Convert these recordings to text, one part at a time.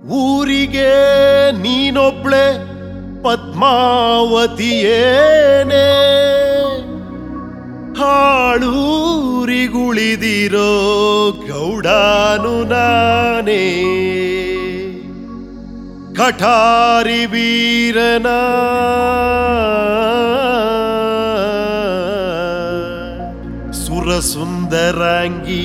ಊರಿಗೆ ನೀನೊಬ್ಳೆ ಪದ್ಮಾವತಿಯೇನೆ ಹಾಳೂರಿಗುಳಿದಿರೋ ಗೌಡಾನು ನಾನೇ ಕಠಾರಿ ವೀರನ ಸುರಸುಂದರಾಂಗಿ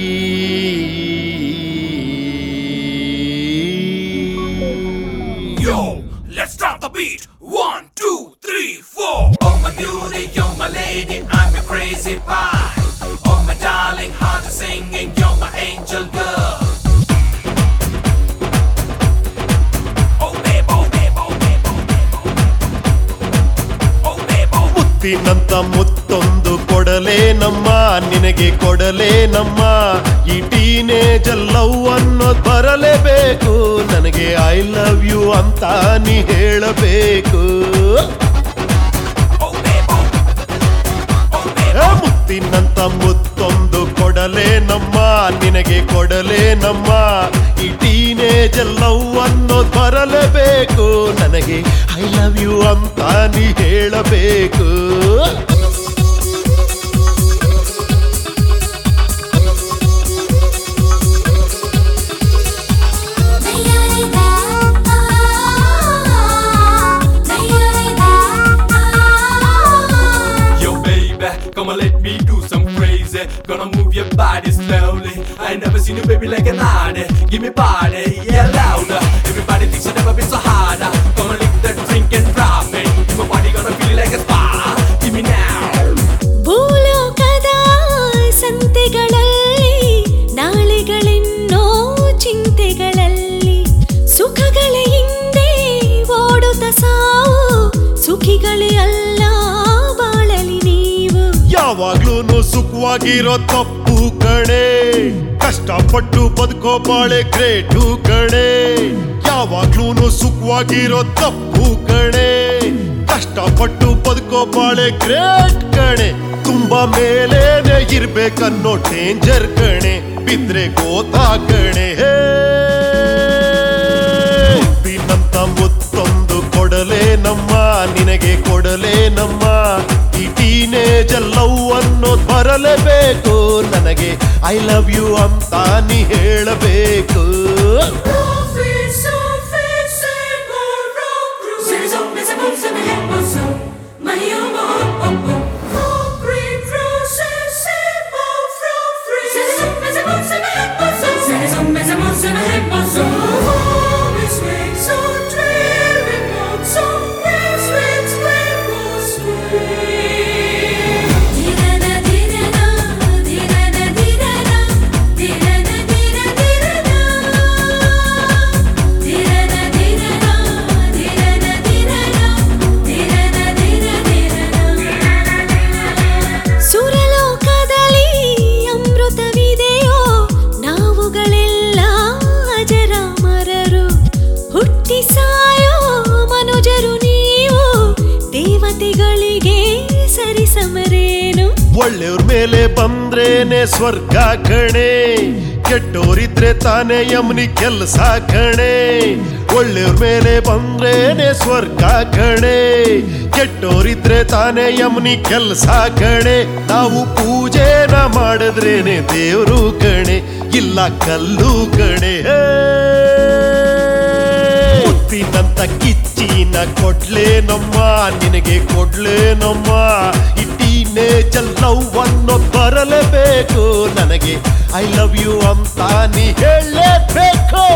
Yo, let's start the beat. One, two, three, four. Oh my beauty, you're my lady, I'm your crazy pie. Oh my darling, heart is singing, you're my angel girl. Oh babe, oh babe, oh babe, oh babe, oh babe. Oh babe, oh ಮುತ್ತಿನಂತ ಮುತ್ತೊಂದು ಕೊಡಲೇ ನಮ್ಮ ನಿನಗೆ ಕೊಡಲೇ ನಮ್ಮ ಈ teenage love ಅನ್ನೋದ್ ಬರಲೇಬೇಕು ನನಗೆ I love you ಅಂತ ನೀ ಹೇಳಬೇಕು oh babe, oh. Oh babe, ಏ, ಮುತ್ತಿನಂತ ಮುತ್ತೊಂದು ಕೊಡಲೇ ನಮ್ಮ ನಿನಗೆ ಕೊಡಲೇ ನಮ್ಮ ಈ ಟೀನೇಜ್ ಲವ್ ಅನ್ನೋದ್ ಬರಲೇಬೇಕು ನನಗೆ ಐ ಲವ್ ಯು ಅಂತ ನೀ ಹೇಳಬೇಕು Yo baby, come on let me do some crazy Gonna move your body slowly I ain't never seen you baby like an addy Give me body, yeah louder Everybody thinks you never been so harder Come on lick that drink and drop it My body gonna feel like a spa Give me now ಭೂಲೋಕದ ಸಂತೆಗಳಲ್ಲಿ ನಾಳೆಗಳೆನ್ನೋ ಚಿಂತೆಗಳಲ್ಲಿ ಸುಖಗಳ ಹಿಂದೆ ಓಡುತ್ತ ಸಾವು ಸುಖಿಗಳೇ ಅಲ್ಲ ಬಾಳಲಿ ನೀವು ಯಾವಾಗ್ಲೂ ಸುಖವಾಗಿರೋ ತಪ್ಪು ಕಣೆ ಕಷ್ಟಪಟ್ಟು ಬದುಕೋ ಬಾಳೆ ಗ್ರೇಟು ಕಣೆ ಯಾವಾಗ್ಲೂ ಸುಖವಾಗಿರೋ ತಪ್ಪು ಕಣೆ ಕಷ್ಟಪಟ್ಟು ಬದುಕೋ ಬಾಳೆ ಗ್ರೇಟ್ ಕಣೆ ತುಂಬಾ ಮೇಲೇನೆ ಇರ್ಬೇಕನ್ನೋ ಡೇಂಜರ್ ಕಣೆ ಬಿದ್ರೆ ಗೋತಾ ಕಣೆ ಹೇ ಮುತ್ತಿನಂತ ಮುತ್ತೊಂದು ಕೊಡಲೇ ನಮ್ಮ ನಿನಗೆ ಕೊಡಲೇ ನಮ್ಮ ಈ ಟೀನೇಜ್ ಲವ್ ಅನ್ನೋದ್ ಬರಲೇಬೇಕು ನನಗೆ ಐ ಲವ್ ಯು ಅಂತ ನೀ ಹೇಳಬೇಕು ಸುರಲೋಕದಲ್ಲಿ ಅಮೃತವಿದೆಯೋ ನಾವುಗಳೆಲ್ಲ ಅಜರಾಮರರು ಹುಟ್ಟಿ ಸಾಯೋ ಮನುಜರು ನೀವು ದೇವತೆಗಳಿಗೆ ಸರಿಸಮರೇನು ಒಳ್ಳೆಯವ್ರ ಮೇಲೆ ಬಂದ್ರೇನೆ ಸ್ವರ್ಗ ಕಣೆ ಕೆಟ್ಟೋರಿದ್ರೆ ತಾನೇ ಯಮನಿ ಕೆಲ್ಸ ಕಣೆ ಒಳ್ಳೆಯವ್ರ ಮೇಲೆ ಬಂದ್ರೇನೆ ಸ್ವರ್ಗ ಕಣೆ ಕೆಟ್ಟೋರಿದ್ರೆ ತಾನೇ ಯಮನಿ ಕೆಲ್ಸ ಕಣೆ ನಾವು ಪೂಜೆನ ಮಾಡಿದ್ರೇನೆ ದೇವ್ರು ಕಣೆ ಇಲ್ಲ ಕಲ್ಲು ಕಣೆ ಹೇ. ಮುತ್ತಿನಂತ ಕಿಚ್ಚಿನ ಕೊಡ್ಲೇ ನಮ್ಮ ನಿನಗೆ ಕೊಡ್ಲೇ ನಮ್ಮ ಈ ಟೀನೇಜ್ ಲವ್ ಅನ್ನೋದ್ ಬರಲೇಬೇಕು ನನಗೆ ಐ ಲವ್ ಯು ಅಂತ ನೀ ಹೇಳಲೇಬೇಕು